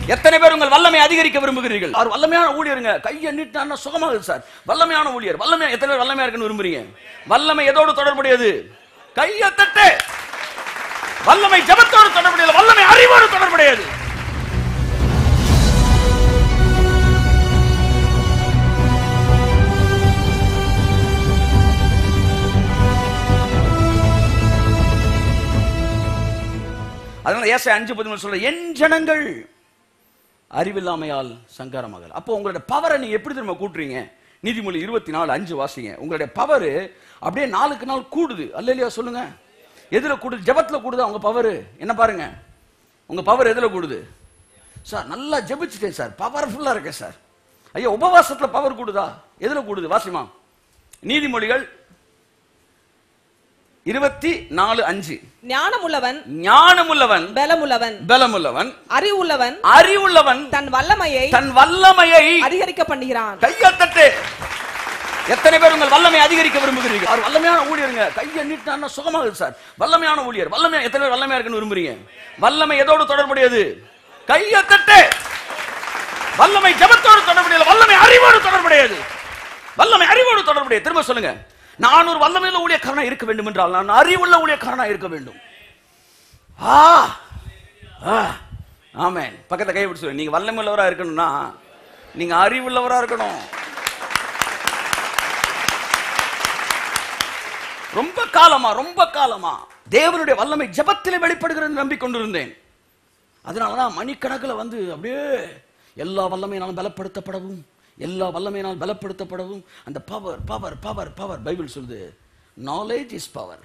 எத்தனை பேர் உங்கள் வல்லமை அதிகரிக்க விரும்புகிறீர்கள் அவர் வல்லமையான ஊழியருங்க கையை நீட்டான சுகமாகுது சார் வல்லமையான ஊழியர் வல்லமை எத்தனை பேர் வல்லமையா இருக்குன்னு விரும்புறீங்க வல்லமை எதோடு தொடர்புடையது கையை தட்டு வல்லமை ஜபத்தோடு தொடர்புடையது வல்லமை அறிவோடு தொடர்புடையது அதனால ஏசை அஞ்சு பதிமூணு சொல்ற என் ஜனங்கள் அறிவில்லாமையால் சங்காரமாக அப்போ உங்களுடைய பவரை நீங்க எப்படி திரும்ப கூட்டுறீங்க நீதிமொழி இருபத்தி நாலு அஞ்சு வாசிங்க உங்களுடைய பவர் அப்படியே நாளுக்கு நாள் கூடுது அல்ல இல்லையா சொல்லுங்க எதுல கூடுது ஜெபத்துல கூடுதா உங்க பவர் என்ன பாருங்க உங்க பவர் எதுல கூடுது சார் நல்லா ஜெபிச்சிட்டேன் சார் பவர்ஃபுல்லா இருக்கேன் சார் ஐயா உபவாசத்துல பவர் கூடுதா எதுல கூடுது வாசிமா நீதிமொழிகள் இருபத்தி நாலு அஞ்சு ஞானமுள்ளவன் ஞானமுள்ளவன் பலமுள்ளவன் பலமுள்ளவன் அறிவுள்ளவன் அறிவுள்ளவன் தன் வல்லமையை தன் வல்லமையை அதிகரிக்க பண்ணுகிறான் கையத்தட்டு எத்தனை பேர் உங்கள் வல்லமை அதிகரிக்க விரும்புகிறீர்கள் அவர் வல்லமையான ஊழியருங்க கையை நீட்டான சுகமாகுது சார் வல்லமையான ஊழியர் வல்லமையா எத்தனை பேர் வல்லமையா இருக்குன்னு விரும்புறீங்க வல்லமை எதோடு தொடர்புடையது கையத்தட்டு வல்லமை ஜபத்தோடு தொடர்புடையது வல்லமை அறிவோடு தொடர்புடையது வல்லமை அறிவோடு தொடர்புடையது திரும்ப சொல்லுங்க நான் ஒரு வல்லமையுள்ள ஊழியக்காரனா இருக்க வேண்டும் என்றால் நான் அறிவுள்ள ஊழியக்காரனா இருக்க வேண்டும் ஆ ஆ ஆமென் பக்கத்துல கை பிடிச்சு சொல்லு. நீங்க வல்லமையுள்ளவரா இருக்கணும்னா நீங்க அறிவுள்ளவரா இருக்கணும் ரொம்ப காலமா ரொம்ப காலமா தேவனுடைய வல்லமை ஜெபத்திலே வெளிப்படுகிறது நம்பிக்கொண்டிருந்தேன் அதனாலதான் மணிக்கணக்கில் வந்து அப்படியே எல்லா வல்லமையினாலும் பலப்படுத்தப்படவும் எல்லா வல்லமையினால் பலப்படுத்தப்படவும் அந்த power power power power Bible சொல்லுது knowledge is power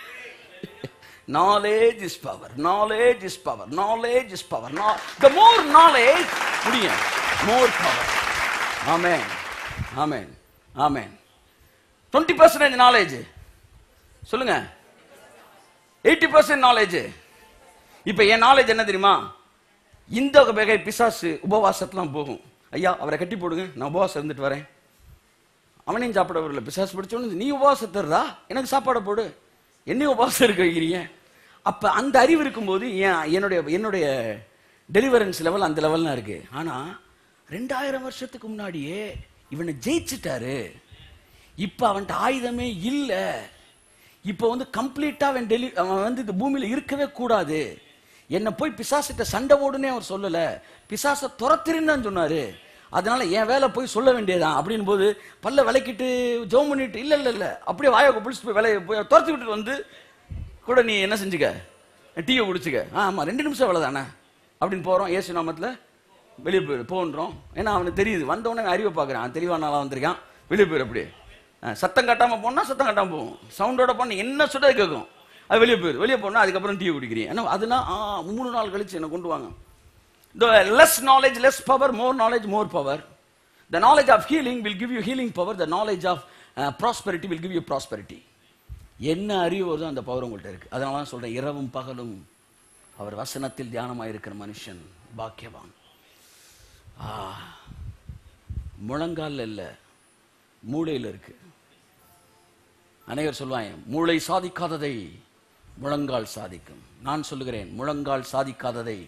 knowledge is power knowledge is power knowledge is power the more knowledge முடியும் more power amen amen amen twenty percentage knowledge சொல்லுங்க எயிட்டி பர்சன்ட் நாலேஜ் இப்ப என் knowledge என்ன தெரியுமா இந்த வகை பிசாசு உபவாசத்துலாம் போகும் ஐயா அவரை கட்டி போடுங்க நான் உபவாசம் இருந்துட்டு வரேன் அவனையும் சாப்பிட வரல பிசாசு பிடிச்சோன்னு நீ உபவாசம் தருதா எனக்கு சாப்பாடை போடு என்னையும் உபவாசம் இருக்க வைக்கிறீங்க அப்ப அந்த அறிவு இருக்கும்போது ஏன் என்னுடைய என்னுடைய டெலிவரன்ஸ் லெவல் அந்த லெவல்லாம் இருக்கு ஆனா ரெண்டாயிரம் வருஷத்துக்கு முன்னாடியே இவனை ஜெயிச்சிட்டாரு இப்ப அவன்கிட்ட ஆயுதமே இல்ல இப்ப வந்து கம்ப்ளீட்டா அவன் டெலி அவன் வந்து இந்த பூமியில இருக்கவே கூடாது என்ன போய் பிசாசிட்ட சண்டை ஓடுனே அவர் சொல்லல பிசாச துரத்திருன்னு தான் சொன்னாரு அதனால என் வேலை போய் சொல்ல வேண்டியதான் அப்படின்னு போது பல்ல விளக்கிட்டு ஜோம் பண்ணிட்டு இல்ல இல்ல இல்ல அப்படியே வாயை பிடிச்சிட்டு போய் வேலையை போய் துரத்தி விட்டுட்டு வந்து கூட நீ என்ன செஞ்சுக்க டீயை குடிச்சுக்க ஆ ஆமா ரெண்டு நிமிஷம் வேலை தானே அப்படின்னு போறோம் ஏசு நாமத்துல வெளியே போயிடு போன்றோம் ஏன்னா அவனுக்கு தெரியுது வந்தவொடனே அறிவை பார்க்குறான் தெளிவான நாளாக வந்திருக்கான் வெளியே போயிரு அப்படியே ஆ, சத்தம் கட்டாம போனா சத்தம் கட்டாம போகும் சவுண்டோட போனா என்ன சுட கேட்கும் அது வெளியே போயிரு வெளியே போனா அதுக்கப்புறம் டீ குடிக்கிறீங்க ஏன்னா அதுனா ஆ மூணு நாள் கழிச்சு என்ன கொண்டு வாங்க the less knowledge less power more knowledge more power the knowledge of healing will give you healing power the knowledge of uh, prosperity will give you prosperity என்ன அறிவு வருதோ அந்த பவர் உங்கள்கிட்ட இருக்கு அதனால தான் சொல்றேன் இரவும் பகலும் அவர் வசனத்தில் தியானமாக இருக்கிற மனுஷன் பாக்கியவான் ஆ, முழங்கால்ல இல்ல மூளையில் இருக்கு அனைவர் சொல்லுவாங்க மூளை சாதிக்காததை முழங்கால் சாதிக்கும் நான் சொல்லுகிறேன் முழங்கால் சாதிக்காததை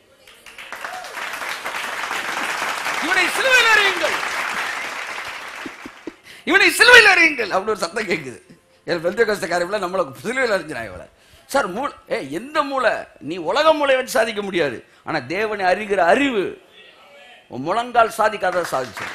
இவனை சிலுவையில் அறியுங்கள் இவனை சிலுவையில் அறியுங்கள் அப்படி ஒரு சத்தம் கேட்குது என் பெந்த கஷ்டக்காரங்கள நம்மளை சிலுவையில் அறிஞ்சினாங்க இவளை சார் மூளை ஏ எந்த மூளை நீ உலக மூளை வச்சு சாதிக்க முடியாது ஆனா தேவனை அறிகிற அறிவு உன் முழங்கால் சாதிக்காத சாதிச்சு